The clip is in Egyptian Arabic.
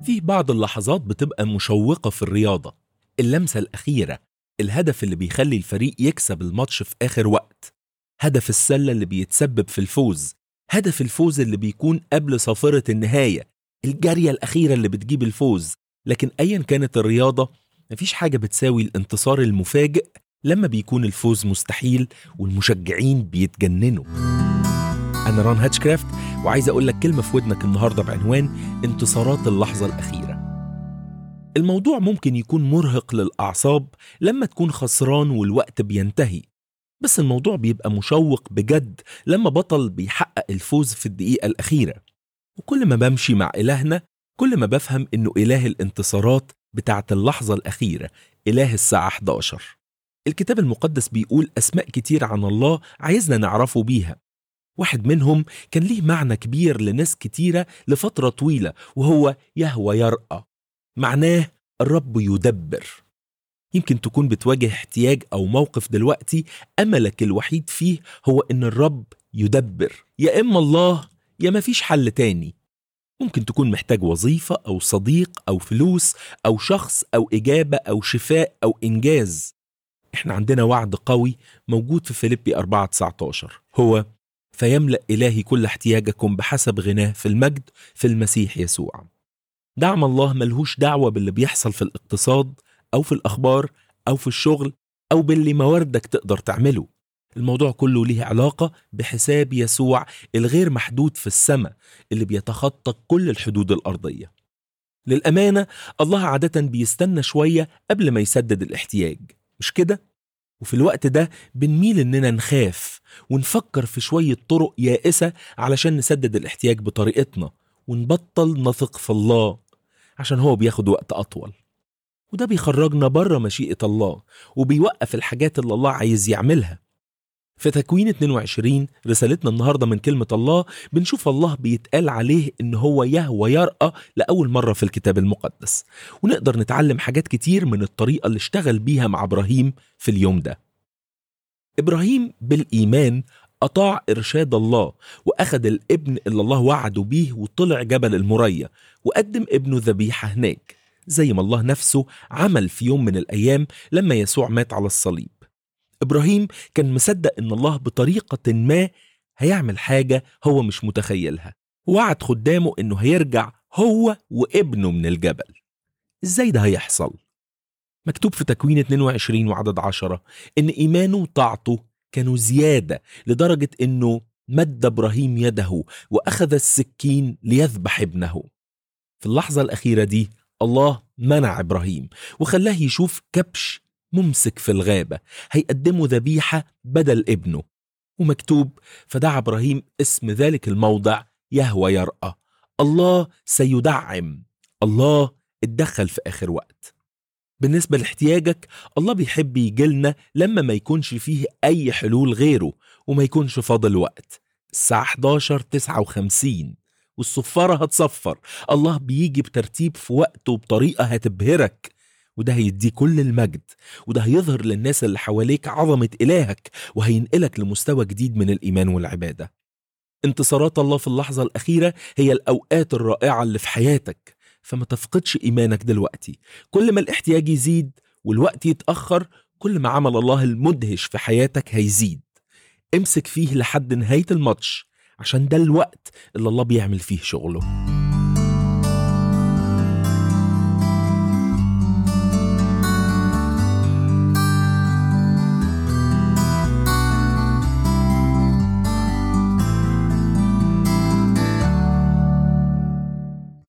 فيه بعض اللحظات بتبقى مشوقة في الرياضة اللمسة الأخيرة الهدف اللي بيخلي الفريق يكسب الماتش في آخر وقت هدف السلة اللي بيتسبب في الفوز هدف الفوز اللي بيكون قبل صافرة النهاية الجارية الأخيرة اللي بتجيب الفوز لكن أيا كانت الرياضة مفيش حاجة بتساوي الانتصار المفاجئ لما بيكون الفوز مستحيل والمشجعين بيتجننوا أنا ران هاتشكرافت وعايز أقول لك كلمة في ودنك النهاردة بعنوان انتصارات اللحظة الأخيرة الموضوع ممكن يكون مرهق للأعصاب لما تكون خسران والوقت بينتهي بس الموضوع بيبقى مشوق بجد لما بطل بيحقق الفوز في الدقيقة الأخيرة وكل ما بمشي مع إلهنا كل ما بفهم إنه إله الانتصارات بتاعة اللحظة الأخيرة إله الساعة 11 الكتاب المقدس بيقول أسماء كتير عن الله عايزنا نعرفه بيها واحد منهم كان ليه معنى كبير لناس كتيرة لفترة طويلة وهو يهوى يرأى معناه الرب يدبر يمكن تكون بتواجه احتياج أو موقف دلوقتي أملك الوحيد فيه هو إن الرب يدبر يا إما الله يا مفيش حل تاني ممكن تكون محتاج وظيفة أو صديق أو فلوس أو شخص أو إجابة أو شفاء أو إنجاز إحنا عندنا وعد قوي موجود في فيليبي 4 19 هو فيملأ إلهي كل احتياجكم بحسب غناه في المجد في المسيح يسوع دعم الله ملهوش دعوة باللي بيحصل في الاقتصاد أو في الأخبار أو في الشغل أو باللي مواردك تقدر تعمله الموضوع كله ليه علاقة بحساب يسوع الغير محدود في السماء اللي بيتخطى كل الحدود الأرضية للأمانة الله عادة بيستنى شوية قبل ما يسدد الاحتياج مش كده؟ وفي الوقت ده بنميل إننا نخاف ونفكر في شوية طرق يائسة علشان نسدد الاحتياج بطريقتنا ونبطل نثق في الله عشان هو بياخد وقت أطول وده بيخرجنا بره مشيئة الله وبيوقف الحاجات اللي الله عايز يعملها في تكوين 22 رسالتنا النهارده من كلمة الله بنشوف الله بيتقال عليه إن هو يهوى يرأى لأول مرة في الكتاب المقدس ونقدر نتعلم حاجات كتير من الطريقة اللي اشتغل بيها مع إبراهيم في اليوم ده إبراهيم بالإيمان أطاع إرشاد الله وأخد الابن اللي الله وعده بيه وطلع جبل المرية وقدم ابنه ذبيحة هناك زي ما الله نفسه عمل في يوم من الأيام لما يسوع مات على الصليب إبراهيم كان مصدق إن الله بطريقة ما هيعمل حاجة هو مش متخيلها وعد خدامه إنه هيرجع هو وابنه من الجبل إزاي ده هيحصل؟ مكتوب في تكوين 22 وعدد 10 إن إيمانه وطاعته كانوا زيادة لدرجة إنه مد إبراهيم يده وأخذ السكين ليذبح ابنه في اللحظة الأخيرة دي الله منع إبراهيم وخلاه يشوف كبش ممسك في الغابة هيقدمه ذبيحة بدل ابنه ومكتوب فدعا إبراهيم اسم ذلك الموضع يهوى يرأى الله سيدعم الله اتدخل في آخر وقت بالنسبة لاحتياجك الله بيحب يجيلنا لما ما يكونش فيه أي حلول غيره وما يكونش فاضل وقت الساعة 11 59 والصفارة هتصفر الله بيجي بترتيب في وقته بطريقة هتبهرك وده هيديه كل المجد وده هيظهر للناس اللي حواليك عظمة إلهك وهينقلك لمستوى جديد من الإيمان والعبادة انتصارات الله في اللحظة الأخيرة هي الأوقات الرائعة اللي في حياتك فما تفقدش إيمانك دلوقتي كل ما الاحتياج يزيد والوقت يتأخر كل ما عمل الله المدهش في حياتك هيزيد امسك فيه لحد نهاية الماتش عشان ده الوقت اللي الله بيعمل فيه شغله